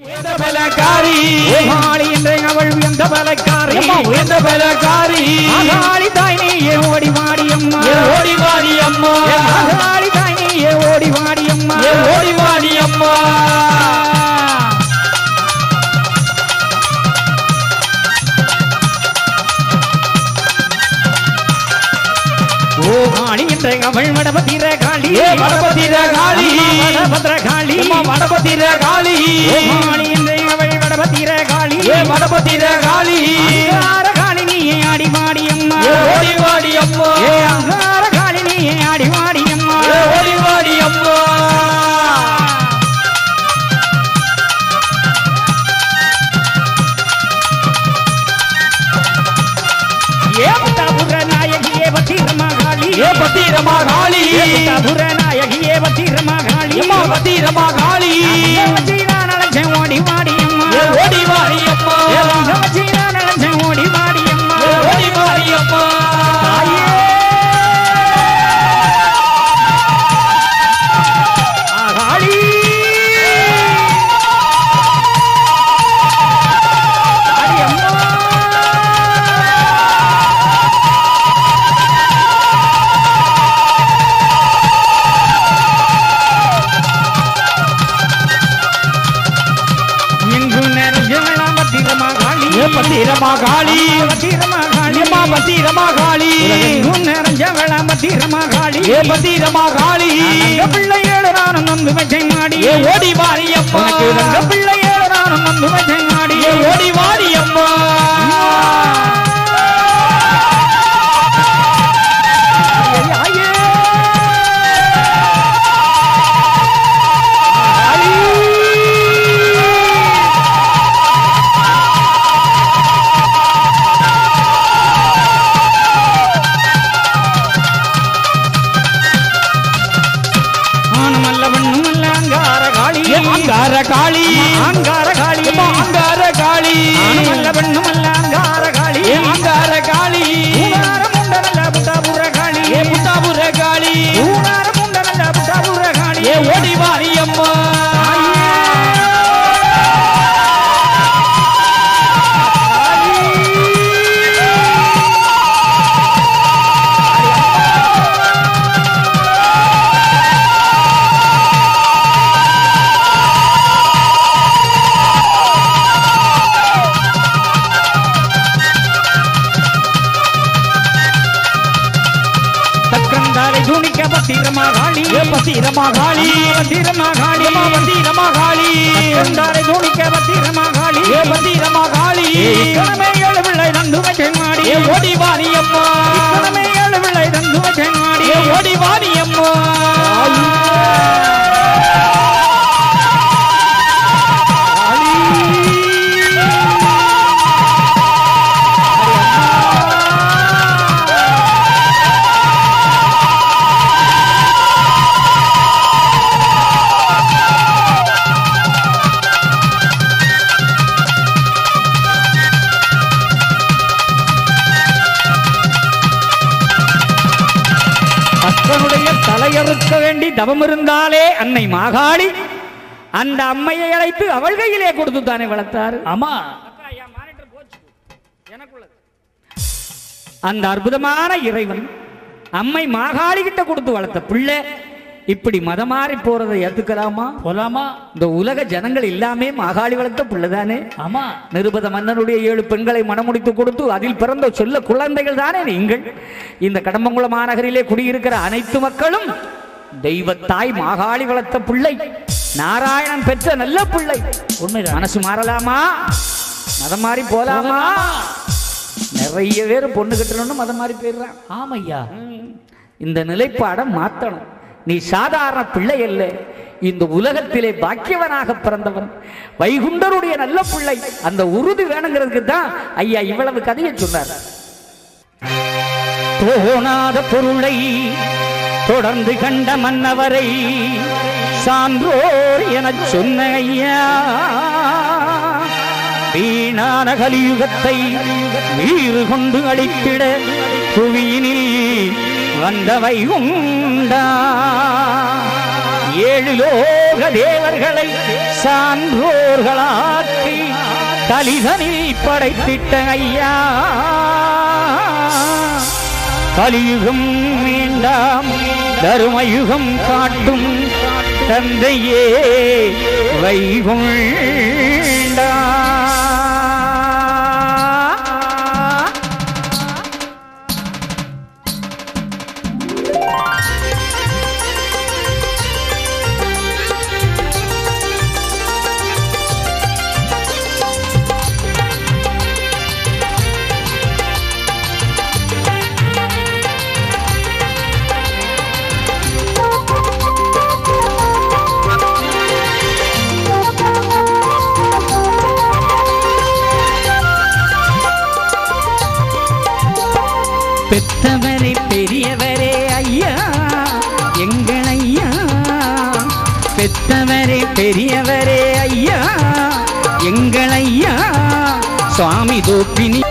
உயர்ந்த பலகாரி ஓகாளி என்ற அவள் உயர்ந்த பலக்காரி அம்மா உயர்ந்த பலகாரி ஆகாளி தாய் நீயே ஓடி வாடி அம்மா ஏ ஓடி வாடி அம்மா ஆகாளி தாய் நீயே ஓடி வாடி அம்மா ஏ ஓடி வாடி அம்மா ஓகாளி என்ற அவள் வடபத்திர காளி ஏ வடபத்திர காளி. வடபத்திர காளி அம்மா வடபத்திர காளி ஓகாளி என்ற அவள் வடபத்திர காளி ஏ வடபத்திர காளி அங்கார காளி நீயே ஆடி வாடி அம்மா ஏ ஓடி வாடி அம்மா ஏ அங்கார காளி நீயே ஆடி வாடி அம்மா ஏ ஓடி வாடி அம்மா ஏ பத்தாபுர நாயகியே பத்திரமா காளி ஏ பத்திரமா காளி ஏ பத்தாபுர நாயகியே பத்திரமா காளி அம்மா பத்திரமா காளி அங்க வச்சு நான் அழைச்சேன் ஓடி வாடி அம்மா ஏ ஓடி வாடி அம்மா ஏ அங்க வச்சு நான் அழைச்சேன் ஓடி வாடி அம்மா ஏ ஓடி வாடி அம்மா தாயே ஆகாளி ஆடி அம்மா எங்கு நிறைஞ்ச வேளாண் பத்திரமா காளி ஏ பத்திரமா காளி பத்திரமா காளி அம்மா பத்திரமா காளி உலகெங்கும் நிறைஞ்ச வேளாண் பத்திரமா காளி ஏ பத்திரமா காளி தங்க பிள்ளையோடு நானும் வந்து வச்சேன் மாடி ஏ ஓடி வாடி அம்மா உனக்கு தங்க பிள்ளையோடு நானும் வந்து வச்சேன் மாடி ஏ ஓடி வாடி அம்மா ஐயே, ஐயே. ஆணுமல்ல பெண்ணுமல்ல அங்கார காளி ஏ அங்கார காளி அங்கார காளி அம்மா அங்கார காளி ஆணுமல்ல பெண்ணுமல்ல அங்கார காளி ஏ அங்கார காளி ஊனார முண்டனல்ல புட்டாபுர காளி ஏ முத்தாபுர காளி ஊனார முண்டனல்ல புட்டாபுர காளி ஏ ஓடி வாடி அம்மா தக்கந்தாரை துணிக்க பத்திரமா காளி ஏ பத்திரமா காளி பத்திரமா காளி அம்மா பத்திரமா காளி தக்கந்தாரை துணிக்க பத்திரமா காளி ஏ பத்திரமா காளி இக்கணமே ஏழு பிள்ளை தந்து வச்சேன் மாடி ஏ ஓடி வாடி அம்மா இக்கணமே ஏழு பிள்ளை தந்து வச்சேன் மாடி ஏ ஓடி வாடி அம்மா அப்பனுடைய தலையறுக்க வேண்டி தவம் இருந்தாலே அன்னை மாகாளி அந்த அம்மையை அழைத்து அவள் கையிலே கொடுத்து தானே வளர்த்தாரு அம்மா அந்த அற்புதமான இறைவன் அம்மை மாகாளி கிட்ட கொடுத்து வளர்த்த பிள்ளை இப்படி மதமாறி போறதை ஏத்துக்கலாமா போலாமா இந்த உலக ஜனங்கள் எல்லாமே மாகாளி வளர்த்த பிள்ளைதானே ஆமா நிருபத மன்னனுடைய ஏழு பெண்களை மணமுடித்து கொடுத்து அதில் பிறந்த சொல்ல குழந்தைகள் தானே நீங்கள் இந்த கடம்பங்குளம் மாநகரிலே குடியிருக்கிற அனைத்து மக்களும் தெய்வத்தாய் மாகாளி வளர்த்த பிள்ளை நாராயணன் பெற்ற நல்ல பிள்ளை உண்மைதான் மனசு மாறலாமா மதம் மாறி போலாமா நிறைய பேர் பொண்ணு கட்டணும்னு மதம் மாறி போயிடுறான் ஆமையா இந்த நிலைப்பாடை மாத்தணும் நீ சாதாரண பிள்ளை அல்ல இந்த உலகத்திலே பாக்கியவனாக பிறந்தவன் வைகுண்டருடைய நல்ல பிள்ளை அந்த உறுதி வேணுங்கிறதுக்கு தான் ஐயா இவ்வளவு கதையை சொன்னார் தோணாத பொருளை தொடர்ந்து கண்ட மன்னவரை சான்றோர் எனச் சொன்ன ஐயா வீணான கலியுகத்தை வீறு கொண்டு அழித்திட புவியினில் வந்தவை உண்டா ஏழு லோக தேவர்களை சான்றோர்களாக்கி கலிதனில் படைத்திட்ட ஐயா கலியுகம் வேண்டாம் தருமயுகம் காட்டும் தந்தையே வைகுண்டா பெத்தவரே பெரியவரே ஐயா எங்கள் ஐயா பெத்தவரே பெரியவரே ஐயா எங்கள் ஐயா சுவாமி தோப்பினி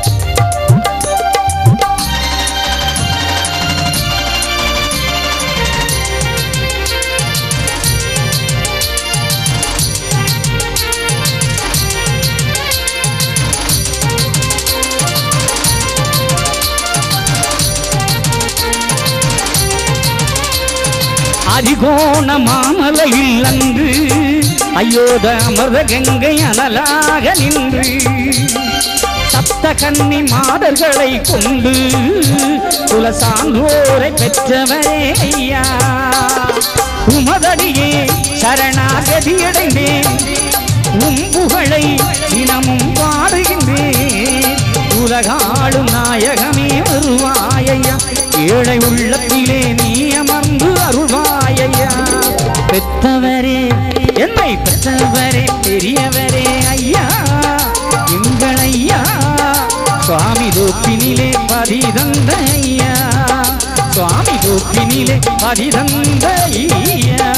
அதிகோண மாமலையில் அன்று அயோத அமர்த கங்கை அனலாக நின்று சப்த கன்னி மாதர்களை கொண்டு குலசான்றோரை பெற்றவரே ஐயா உமதடியே சரணாகதி அடைந்தேன் உம் புகழை தினமும் பாடுகின்றேன் உலகாளும் நாயகமே வருவாயையா ஏழை உள்ளத்திலே நீ அமர்ந்து அருள்வாயையா பெற்றவரே என்னை பெற்றவரே பெரியவரே ஐயா எங்கள் ஐயா சுவாமி தோப்பினிலே பதிதந்த ஐயா சுவாமி தோப்பினிலே பதிதந்த ஐயா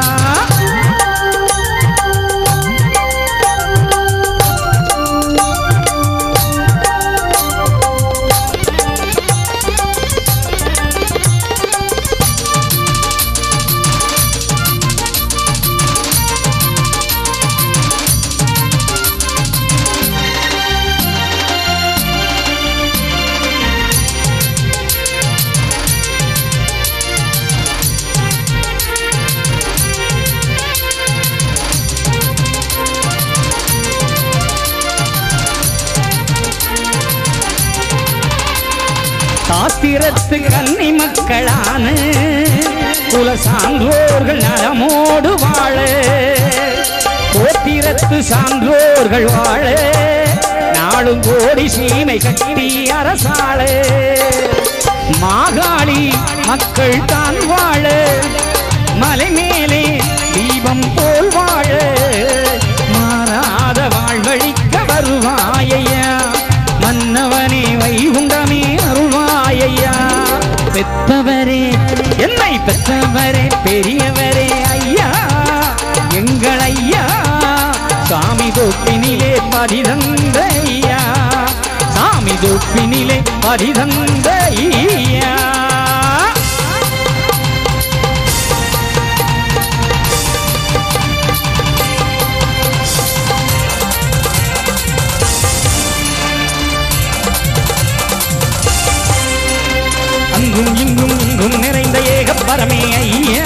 சாஸ்திரத்து கன்னி மக்களான குல சான்றோர்கள் நலமோடு வாழ கோத்திரத்து சான்றோர்கள் வாழ நாளும் கோடி சீமை கட்டி அரசாள மாகாளி மக்கள் தான் வாழ மலை மேலே தீபம் போல் வாழ மாறாத வாழ்வழிக்க வருவாயையா மன்னவனே வைகுண்டமே அருள்வாயையா பெத்தவரே என்னை பெற்றவரே பெரியவரே ஐயா எங்கள் ஐயா சாமி தோப்பினிலே பதிதந்த ஐயா சாமி தோப்பினிலே பதிதந்த ஐயா அங்கும் இங்கும் இங்கும் நிறைந்த ஏக பரமே ஐயா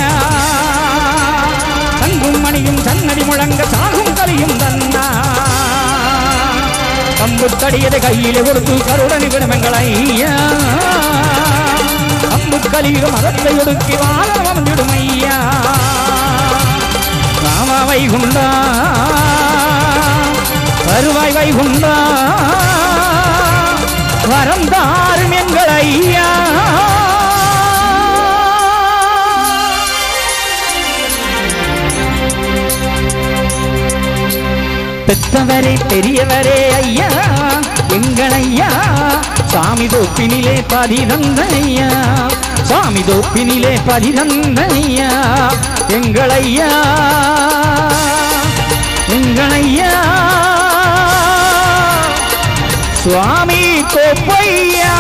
தங்கும் மணியும் சன்னடி முழங்க சாகும் கலியும் தன்னா கம்பு தடியதை கையிலே கொடுத்து கருடனி விடுமங்கள் ஐயா கம்பு கலியும் மதத்தை ஒடுக்கி வாழ வந்துடும் ஐயா ராம வைகுண்டா வருவாய் வைகுண்டா வரம் தாரும் எங்கள் ஐயா பெத்தவரே பெரியவரே ஐயா எங்கள் ஐயா சாமி தோப்பினிலே பதிதந்த ஐயா சாமி தோப்பினிலே பதிதந்த ஐயா எங்கள் ஐயா எங்கள் ஐயா சுவாமி கோப்பையா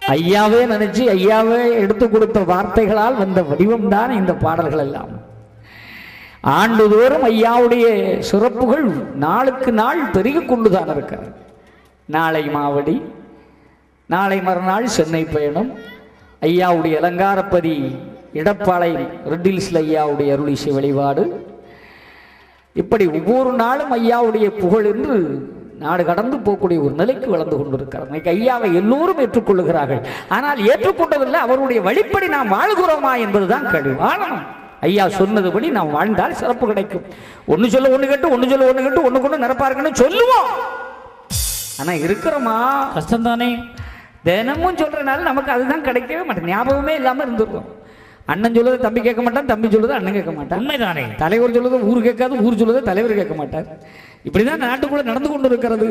ஐயாவே நினைச்சு ஐயாவே எடுத்து கொடுத்த வார்த்தைகளால் வந்த வடிவம் தான் இந்த பாடல்கள் எல்லாம் ஆண்டுதோறும் ஐயாவுடைய சிறப்புகள் நாளுக்கு நாள் பெருகிக் கொண்டுதான் இருக்கிறது நாளை மாவடி நாளை மறுநாள் சென்னை பயணம் ஐயாவுடைய அலங்காரப்பதி இடப்பாளையம் ரெட்டில்ஸ்ல ஐயாவுடைய அருளிசை வழிபாடு இப்படி ஒவ்வொரு நாளும் ஐயாவுடைய புகழ் என்று நாடு கடந்து போகக்கூடிய ஒரு நிலைக்கு வளர்ந்து கொண்டிருக்கிறார் இன்னைக்கு ஐயாவை எல்லோரும் ஏற்றுக்கொள்ளுகிறார்கள் ஆனால் ஏற்றுக்கொண்டதில்லை அவருடைய வழிப்படி நாம் வாழ்கிறோமா என்பதுதான் கேள்வி வாழணும் ஐயா சொன்னதுபடி நாம் வாழ்ந்தால் சிறப்பு கிடைக்கும் ஒன்று சொல்ல ஒன்று கேட்டு ஒன்று சொல்ல ஒன்று கேட்டு ஒன்று கொண்டு நிரப்பாருங்கன்னு சொல்லுவோம் ஆனா இருக்கிறோமா கஷ்டம் தானே தினமும் சொல்றதுனால நமக்கு அதுதான் கிடைக்கவே மாட்டேன் ஞாபகமே இல்லாம இருந்திருக்கும் அண்ணன் சொல்லுறது தம்பி கேட்க மாட்டான் தம்பி சொல்லுறது அண்ணன் கேட்க மாட்டான் உண்மைதானே தலைவர் சொல்லுறது ஊர் கேட்காது ஊர் சொல்லுறது தலைவர் கேட்க மாட்டார் இப்படிதான் நாட்டுக்குள்ள நடந்து கொண்டு இருக்கிறது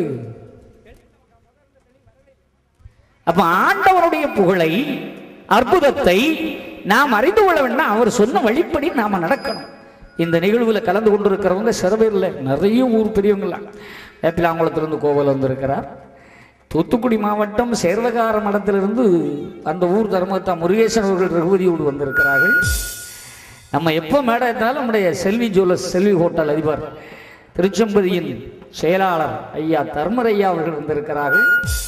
அப்ப ஆண்டவருடைய புகழை அற்புதத்தை நாம் அறிந்து கொள்ள வேண்டும் அவர் சொன்ன வழிப்படி நாம நடக்கணும் இந்த நிகழ்வுல கலந்து கொண்டிருக்கிறவங்க சில பேர் இல்லை நிறைய ஊர் பெரியவங்களாம் வேப்பிலாங்குளத்திலிருந்து கோவில் வந்திருக்கிறார் தூத்துக்குடி மாவட்டம் சேர்வகார மடத்திலிருந்து அந்த ஊர் தர்மத்தா முருகேசன் அவர்கள் ரகுபதியோடு வந்திருக்கிறார்கள் நம்ம எப்போ மேடை எடுத்தாலும் நம்முடைய செல்வி ஜுவல்லர்ஸ் செல்வி ஹோட்டல் அதிபர் திருச்செம்பதியின் செயலாளர் ஐயா தர்மரையா அவர்கள் வந்திருக்கிறார்கள்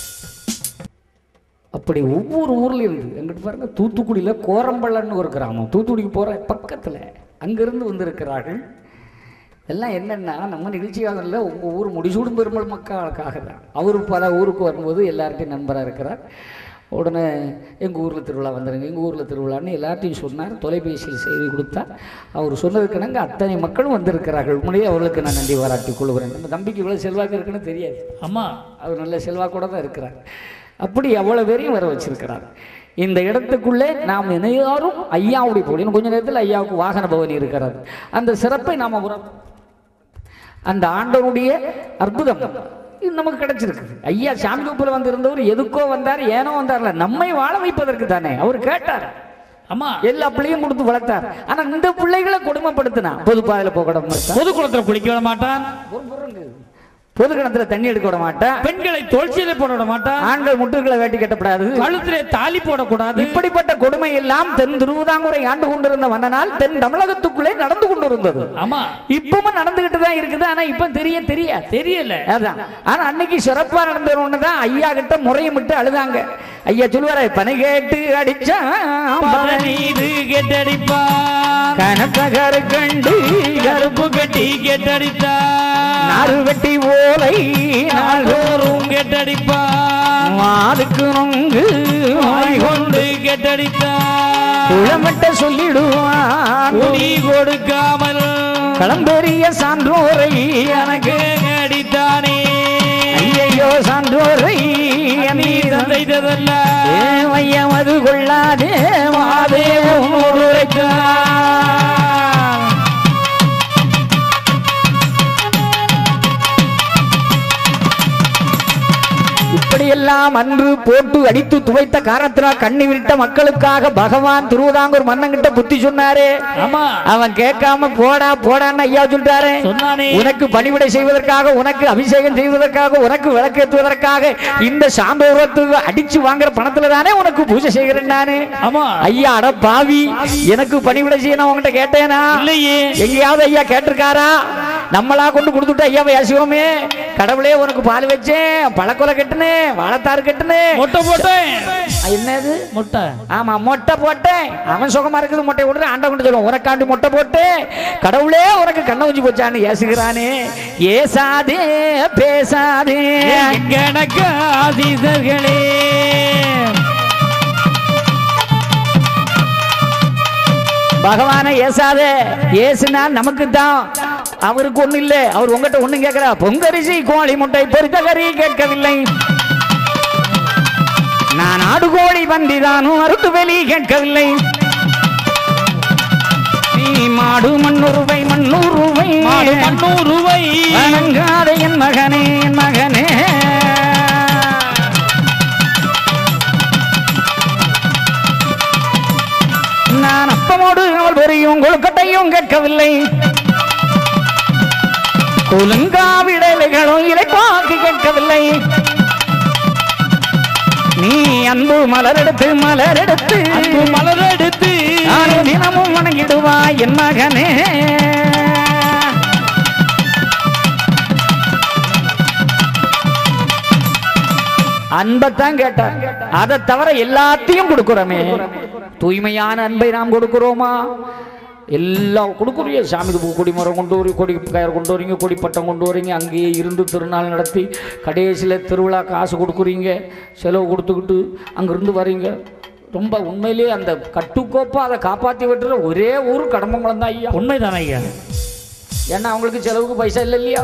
அப்படி ஒவ்வொரு ஊர்ல இருந்து எங்கிட்ட பாருங்க தூத்துக்குடியில கோரம்பள்ளன்னு ஒரு கிராமம் தூத்துக்குடிக்கு போற பக்கத்துல அங்கிருந்து வந்திருக்கிறார்கள் எல்லாம் என்னன்னா நம்ம நிகழ்ச்சியாளர்ல உங்க ஊர் முடிசூடும் பெருமல் மக்களுக்காக தான் அவர் பல ஊருக்கு வரும்போது எல்லார்ட்டையும் நண்பராக இருக்கிறார் உடனே எங்கள் ஊரில் திருவிழா வந்துடுங்க எங்கள் ஊரில் திருவிழான்னு எல்லார்ட்டையும் சொன்னார் தொலைபேசியில் செய்தி கொடுத்தார் அவர் சொன்னதுக்கிணங்க அத்தனை மக்களும் வந்திருக்கிறார்கள் உண்மையிலேயே அவர்களுக்கு நான் நன்றி பாராட்டிக் கொள்கிறேன் நம்ம தம்பிக்கு இவ்வளோ செல்வாக்கு இருக்குன்னு தெரியாது அம்மா அவர் நல்ல செல்வாக்கோட தான் இருக்கிறார் அப்படி அவ்வளவு பேரையும் வர வச்சிருக்கிறார் இந்த இடத்துக்குள்ளே நாம் இணையாரும் ஐயாவுடைய போல் இன்னும் கொஞ்ச நேரத்தில் ஐயாவுக்கு வாகன பவனி இருக்கிறார் அந்த சிறப்பை நாம் உற அந்த ஆண்டவனுடைய அற்புதம் இது நமக்கு கிடைச்சிருக்கு ஐயா சாமி தூப்பில் வந்து இருந்தவர் எதுக்கோ வந்தார் ஏனோ வந்தார்ல நம்மை வாழ வைப்பதற்கு தானே அவர் கேட்டார் அம்மா எல்லா பிள்ளையும் கொடுத்து வளர்த்தார் ஆனா இந்த பிள்ளைகளை கொடுமைப்படுத்தினா பொது பாதையில போக விட மாட்டான் பொது குளத்துல குளிக்க விட மாட்டான் பொது கிணத்துல தண்ணி எடுக்க விட மாட்டான் பெண்களை தோல்சியில போட விட மாட்டான் ஆண்கள் முட்டுகளை வேட்டி கட்டப்படாது கழுத்திலே தாலி போடக்கூடாது இப்படிப்பட்ட கொடுமை எல்லாம் தென் திருவிதாங்கூரை ஆண்டு கொண்டிருந்த மன்னனால் தென் தமிழகத்துக்குள்ளே நடந்து கொண்டிருந்தது ஆமா இப்பவும் நடந்துகிட்டு தான் இருக்குது ஆனா இப்ப தெரிய தெரியாது தெரியல அதான் ஆனா அன்னைக்கு சிறப்பா நடந்த ஒண்ணுதான் ஐயா கிட்ட முறையுமிட்டு அழுதாங்க ஐயா சொல்லுவாரே பனை கேட்டு அடிச்சா பதநீது கெட்டடிப்பான் கனத்தகரு கண்டு கருப்பு கட்டி கெட்டடித்தான் நாறு வெட்டி ஓலை நாள்தோறும் நாள்தோறும் கெட்டடிப்பான் மாதுக்கு நொங்கு வாய் கொண்டு கெட்டடித்தான் குளமட்ட சொல்லிடுவான் குடி கொடுக்காமல் களம்பெரிய சான்றோரை எனக்கு அடித்தானே ஐயையோ சான்றோரை நீ தந்தைதல்ல மையம் அது கொள்ளாதே மாதே இப்படியெல்லாம் அன்று போட்டு அடித்து துவைத்த காரணத்தினால் கண்ணி விட்ட மக்களுக்காக பகவான் திருவிதாங்கூர் மன்னங்கிட்ட புத்தி சொன்னாரே ஆமா அவன் கேட்காம போடா போடான்னு ஐயா சொல்லிட்டாரு சொன்னானே உனக்கு பணிவிடை செய்வதற்காக உனக்கு அபிஷேகம் செய்வதற்காக உனக்கு விளக்கேற்றுவதற்காக இந்த சாந்தோரத்துக்கு அடிச்சு வாங்குற பணத்துல தானே உனக்கு பூஜை செய்கிறேன் நானு ஆமா ஐயா அட பாவி எனக்கு பணிவிடை செய்ய நான் உன்கிட்ட கேட்டேனா இல்லையே எங்கேயாவது ஐயா கேட்டிருக்காரா நம்மளா கொண்டு கொடுத்துட்டு ஐயாவை யாசிவோமே கடவுளே உனக்கு பால் வச்சேன் பழக்கொலை கட்டுனேன் வாழைத்தாறு கட்டுனேன் மொட்டை போட்டேன் என்னது மொட்டை ஆமா மொட்டை போட்டேன் அவன் சுகமா இருக்குது மொட்டை போட்டு ஆண்ட கொண்டு சொல்லுவான் உனக்காண்டி மொட்டை போட்டு கடவுளே உனக்கு கண்ண ஊஞ்சி போச்சான்னு ஏசுகிறானே ஏசாதே பேசாதே கணக்கு ஆதிசர்களே பகவானை ஏசாதே ஏசுனா நமக்கு தான் அவருக்கு ஒண்ணு இல்ல அவர் உங்ககிட்ட ஒண்ணும் கேட்கிறா பொங்கரிசி கோழி முட்டை பொரித்த கறி கேட்கவில்லை நான் ஆடு கோழி பந்திதானும் அறுத்து வெளி கேட்கவில்லை நீ மாடு மண்ணுருவை மண்ணுருவை மாடு மண்ணூறு ரூபாய் வணங்காத என் மகனே என் மகனே நான் அப்பமோடு அவள் பொரியும் கொழுக்கட்டையும் கேட்கவில்லை குலுங்காவிடலைகளும் இலைப்பாக்கு கேட்கவில்லை நீ அன்பு மலரெடுத்து மலரெடுத்து அன்பு மலரெடுத்து நானும் தினமும் வணங்கிடுவாய் என் மகனே அன்பைத்தான் கேட்டார் அதை தவிர எல்லாத்தையும் கொடுக்கிறோமே தூய்மையான அன்பை நாம் கொடுக்கிறோமா எல்லாம் கொடுக்குறீங்க சாமி பூ கொடி மரம் கொண்டு வரீங்க கொடி கயிறு கொண்டு வரீங்க கொடி பட்டம் கொண்டு வரீங்க அங்கேயே இருந்து திருநாள் நடத்தி கடைசியில் திருவிழா காசு கொடுக்குறீங்க செலவு கொடுத்துக்கிட்டு அங்கேருந்து வரீங்க ரொம்ப உண்மையிலேயே அந்த கட்டுக்கோப்பா அதை காப்பாற்றி விட்டுற ஒரே ஊர் கடம்பங்குளம் தான் ஐயா உண்மைதானே ஐயா ஏன்னா அவங்களுக்கு செலவுக்கு பைசா இல்லை இல்லையா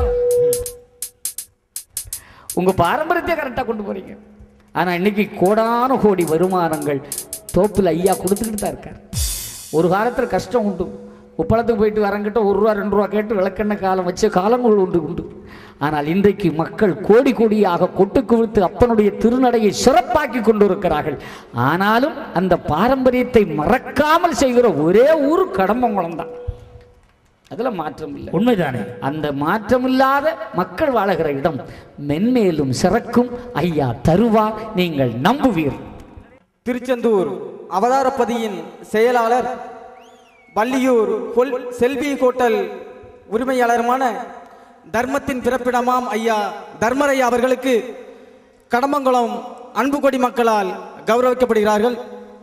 உங்க பாரம்பரியத்தை கரெக்டாக கொண்டு போறீங்க ஆனா இன்னைக்கு கோடான கோடி வருமானங்கள் தோப்புல ஐயா கொடுத்துக்கிட்டு தான் இருக்கார் ஒரு காலத்துல கஷ்டம் உண்டு உப்பளத்துக்கு போயிட்டு வரங்கிட்ட ஒரு ரூபா ரெண்டு ரூபா கேட்டு விளக்கெண்ணெய் காலம் வச்ச காலங்கள் உண்டு உண்டு ஆனால் இன்றைக்கு மக்கள் கோடி கோடியாக கொட்டு குவித்து அப்பனுடைய திருநடையை சிறப்பாக்கி கொண்டு இருக்கிறார்கள் ஆனாலும் அந்த பாரம்பரியத்தை மறக்காமல் செய்கிற ஒரே ஊர் கடம்பங்குளம் தான் அதுல மாற்றம் இல்லை உண்மைதானே அந்த மாற்றமில்லாத மக்கள் வாழுகிற இடம் மென்மேலும் சிறக்கும் ஐயா தருவார் நீங்கள் நம்புவீர் திருச்செந்தூர் அவதாரப்பதியின் செயலாளர் வள்ளியூர் கொல் செல்வி கோட்டல் உரிமையாளருமான தர்மத்தின் பிறப்பிடமாம் ஐயா தர்மரையா அவர்களுக்கு கடமங்குளம் அன்பு கொடி மக்களால் கௌரவிக்கப்படுகிறார்கள்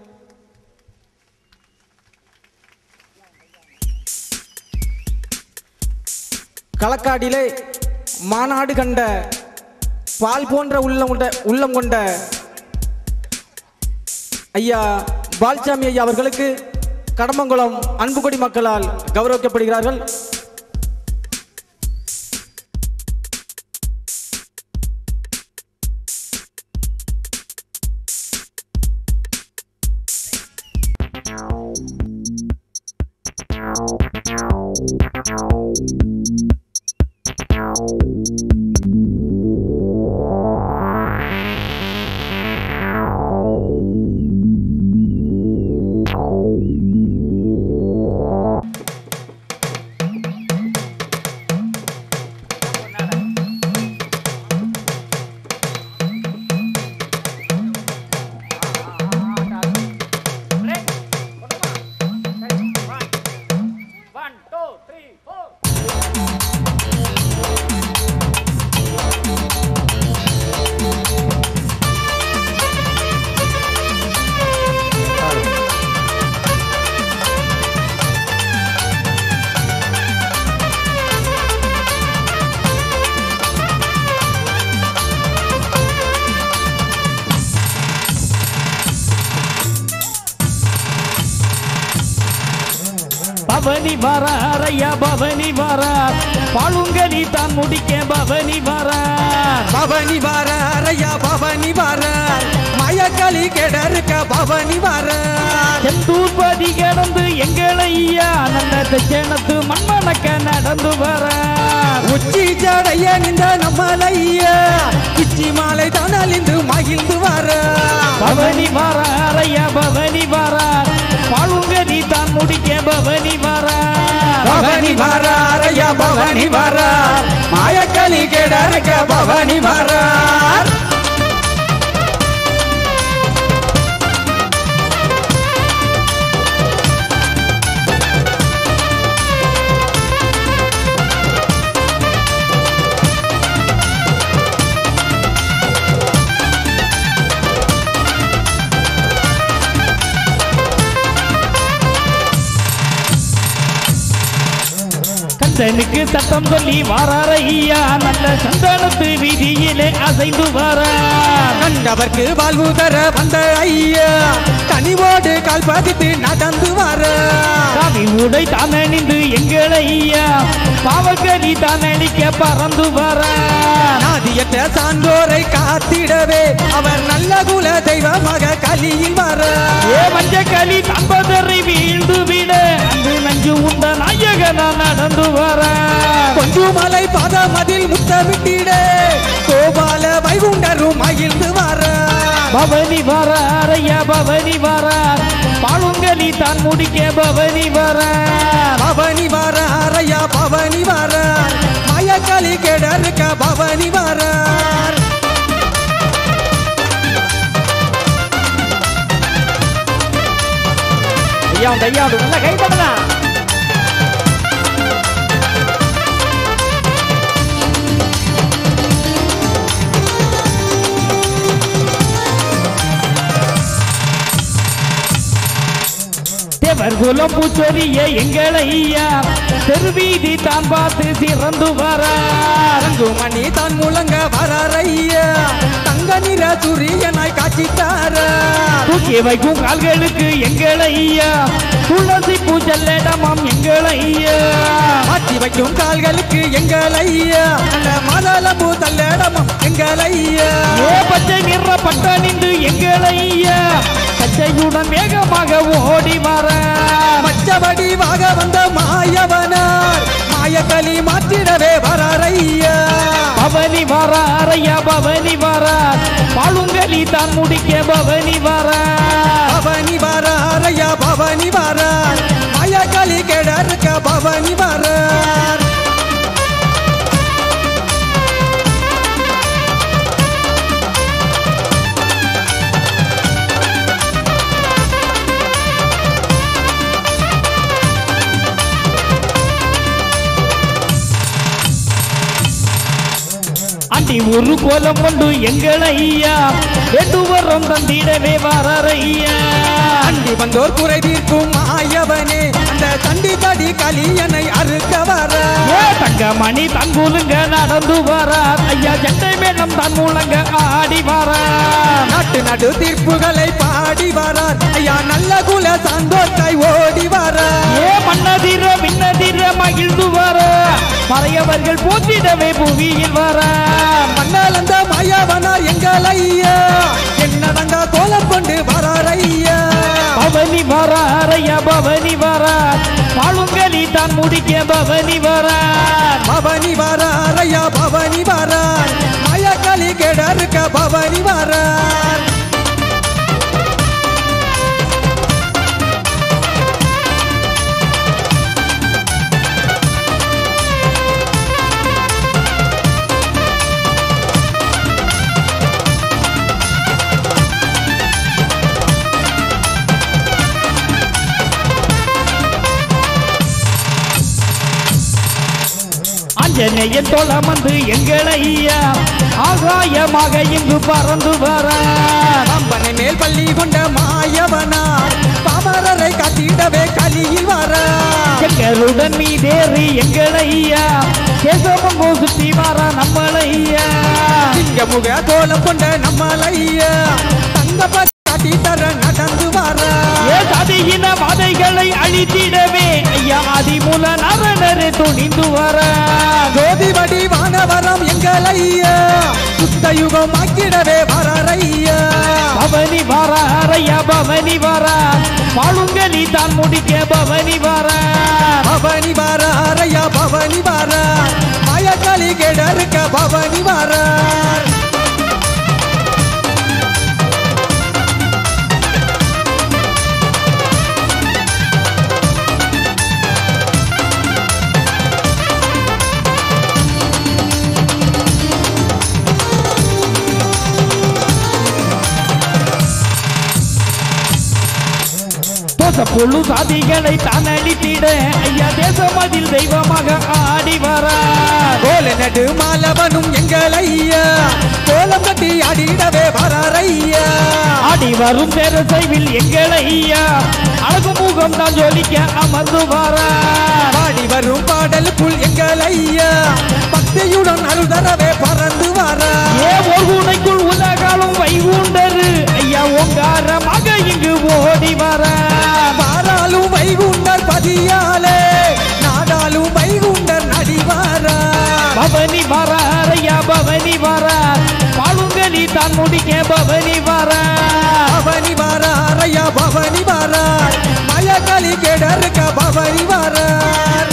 களக்காடிலே மாநாடு கண்ட பால் போன்ற உள்ளம் கொண்ட உள்ளம் கொண்ட ஐயா பால்சாமி ஐயா அவர்களுக்கு கடமங்குளம் அன்புகொடி மக்களால் கௌரவிக்கப்படுகிறார்கள் பவனி வரார் ஐயா பவனி வரார் பாலுங்கனி தான் முடிக்க பவனி வரார் பவனி வாரார் ஐயா பவனி வாரார் மயக்களி கெடருக்க பவனி வாரார் செந்தூர்பதி கிடந்து எங்களை ஐயா நல்ல தெச்சனத்து மண்மணக்க நடந்து வரார் உச்சி ஜடைய நின்ற நம்மளையா உச்சி மாலை தனலிந்து மகிழ்ந்து வாரார் பவனி வரார் ஐயா பவனி வரார் பாலுங்கனி தான் முடிக்க பவனி வரார் பவனி வாரார் ஐயா பவனி வாரார் மாயக்களி கெடருக்க பவனி வாரார் கந்தனுக்கு சட்டம் சொல்லி வாரார் ஐயா நல்ல சந்தனத்து வீதியிலே அசைந்து வரார் கண்டவர்க்கு வாழ்வு தர வந்த ஐயா கனிவோடு கால் பதித்து நடந்து வர சாமி உடை தான் அணிந்து எங்களை ஐயா பாவக்கனி தான் அணிக்க பறந்து வரார் நாதியற்ற சான்றோரை காத்திடவே அவர் நல்ல குல தெய்வமாக கலியில் வர ஏ மஞ்ச களி தம்பதரை வீழ்ந்து விட அன்று நஞ்சு உண்ட நாயகனா நடந்து வரார் கொஞ்சுமலை பதமதில் முத்தமிட்டிட கோபால வைகுண்டரும் மகிழ்ந்து வர பவனி வரார் ஐயா பவனி வரார் பாலுங்கலி தான் முடிக்க பவனி வரார் பவனி வர அறையா பவனி வர மயக்களி கெடருக்க பவனி வர தையாம் தையாம் நல்ல கை தட்டலாம் தேவர் குலம் பூச்சொரிய எங்களை ஐயா தெருவீதி தான் பார்த்து சிறந்து வர மணி தான் முழங்க வராரையா தங்க நிற சூரியனாய் காட்சி தார தூக்கி வைக்கும் கால்களுக்கு எங்களை ஐயா துளசி பூச்சல்லிடமாம் எங்களை ஐயா மாற்றி வைக்கும் கால்களுக்கு எங்கள் ஐயா அந்த மதளம்பூ தள்ளடமும் எங்கள் ஐயா ஏ பச்சை நிற பட்ட நின்று எங்களை ஐயா பச்சையுடன் வேகமாக ஓடி வர மச்சபடி வாக வந்த மாயவனார் மாயக்களி மாற்றிடவே வராரையா பவனி வர அறையா பவனி வர பாலுங்கலி தான் முடிக்க பவனி வர பவனி வராரையா பவனி வரார் மாயக்களி கெடருக்க பவனி வரார் அண்டி ஒரு கோலம் கொண்டு எங்களை ஐயா எட்டுவரம் தந்திடவே வரையா அண்டி வந்தோர் குறை தீர்க்கும் மாயவனே அந்த தண்டி தடி கலியனை அறுக்க வர ஏ தங்கமணி தங்குலுங்க நடந்து வரார் ஐயா ஜட்டை மேளம் தன் மூலங்க ஆடி வரார் நாட்டு நடு தீர்ப்புகளை பாடி வரார் ஐயா நல்ல குல சந்தோஷாய் ஓடி வரார் ஏ மன்னதிர விண்ணதிர மகிழ்ந்து வர மறையவர்கள் போற்றிடவே புவியில் வர மண்ணாலந்த மாயவனார் எங்கள் ஐயா என்னடங்க கோலம் கொண்டு வரார் ஐயா பவனி வர அறையா பவனி வர பாலுங்கலி தான் முடிக்க பவனி வர பவனி வரார் ஐயா பவனி வரார் மாயக்களி கெடருக்க பவனி வரார் அஞ்சனையன் தோளம் வந்து எங்களை ஐயா ஆகாயமாக இங்கு பறந்து வர பம்பனை மேல் பள்ளி கொண்ட மாயவனார் பாமரரை காத்திடவே கலியில் வரார் எங்களுடன் மீதேறி எங்களை ஐயா கேசவங்கோ சுத்தி வர நம்மளையா சிங்கமுக தோலம் கொண்ட நம்மளையா தங்க காட்டி தர நடந்து வர ஏ சதியின வாதைகளை அழித்திடவே ஐயா அதிமுல நரனரு துணிந்து வர ஜோதி வடி வானவரம் எங்களையா சுத்த யுகம் ஆக்கிடவே வரையா பவனி வர அறையா பவனி வர பாலுங்கலி தான் முடிக்க பவனி வர பவனி வரையா பவனி வர மாயக்காளி கெடருக்க பவனி வரார் தோச பொழு சாதிகளை தான் அழித்திட ஐயா தேசமதில் தெய்வமாக ஆடி வர கோல நடு மாலவனும் எங்களையா கோலம் கட்டி ஆடிடவே வரையா ஆடி வரும் தேரசைவில் எங்களை ஐயா அழகு முகம் தான் ஜொலிக்க அமர்ந்து வர பாடி வரும் பாடலுக்குள் எங்களையா பக்தியுடன் அழுதரவே பறந்து வர ஏ ஒரு உனைக்குள் உலகாலும் வைகுண்டரு ஐயா ஓங்காரமாக இங்கு ஓடி வர பாராலும் வைகுண்டர் பதியாலே நாடாலும் வைகுண்டர் நடிவாரா பவனி வர ஐயா பவனி வர பாலுங்கலி தான் முடிக்க பவனி வர பவனி வாராரையா பவனி வாரார் மயக்காளி கெடருக்க பவனி வாரார்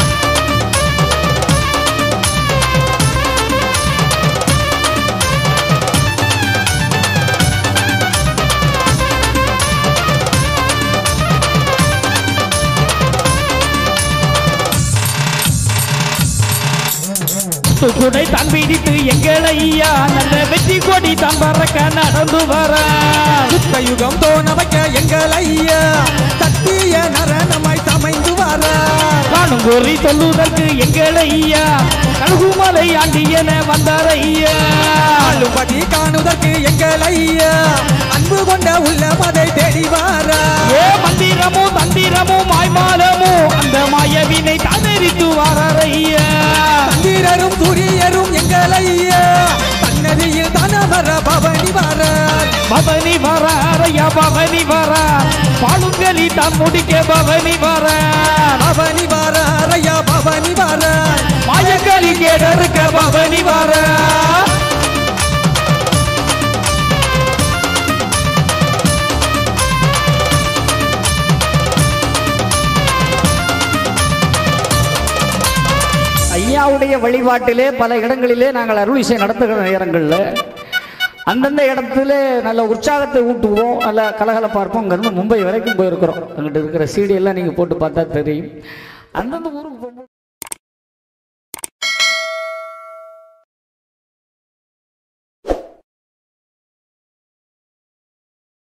முத்துக்குடை தான் பிடித்து எங்கள் ஐயா நல்ல வெற்றி கொடி தான் பறக்க நடந்து வர யுகம் தோண வைக்க எங்கள் ஐயா சத்திய நரணமாய் சமைந்து வர காணும் குறி சொல்லுதற்கு எங்கள் ஐயா கழுகுமலை ஆண்டியன வந்தார் ஐயா ஆளும்படி காணுதற்கு எங்கள் ஐயா அன்பு கொண்ட உள்ளமதை தேடி வர ஏ மந்திரமோ தந்திரமோ மாய்மாலமோ அந்த மாயவினை தந்தரித்து வரார் ஐயா சந்திரரும் சூரியரும் எங்கள் ஐயா சன்னதியில் தனவர பவனி வர பவனி வரார் ஐயா பவனி வரார் பாலுங்கலி தான் முடிக்க பவனி வரார் பவனி வர ஐயா பவனி வர மாயக்கலி கேடருக்க பவனி வரார் ஐயாவுடைய வழிபாட்டிலே பல இடங்களிலே நாங்கள் அருள் இசை நடத்துகிற நேரங்களில் அந்தந்த இடத்துல நல்ல உற்சாகத்தை ஊட்டுவோம் நல்ல கலகலப்பாக இருப்போம் அங்கேருந்து மும்பை வரைக்கும் போயிருக்கிறோம் அங்கிட்ட இருக்கிற சீடி எல்லாம் நீங்கள் போட்டு பார்த்தா தெரியும் அந்தந்த ஊருக்கு போகும்போது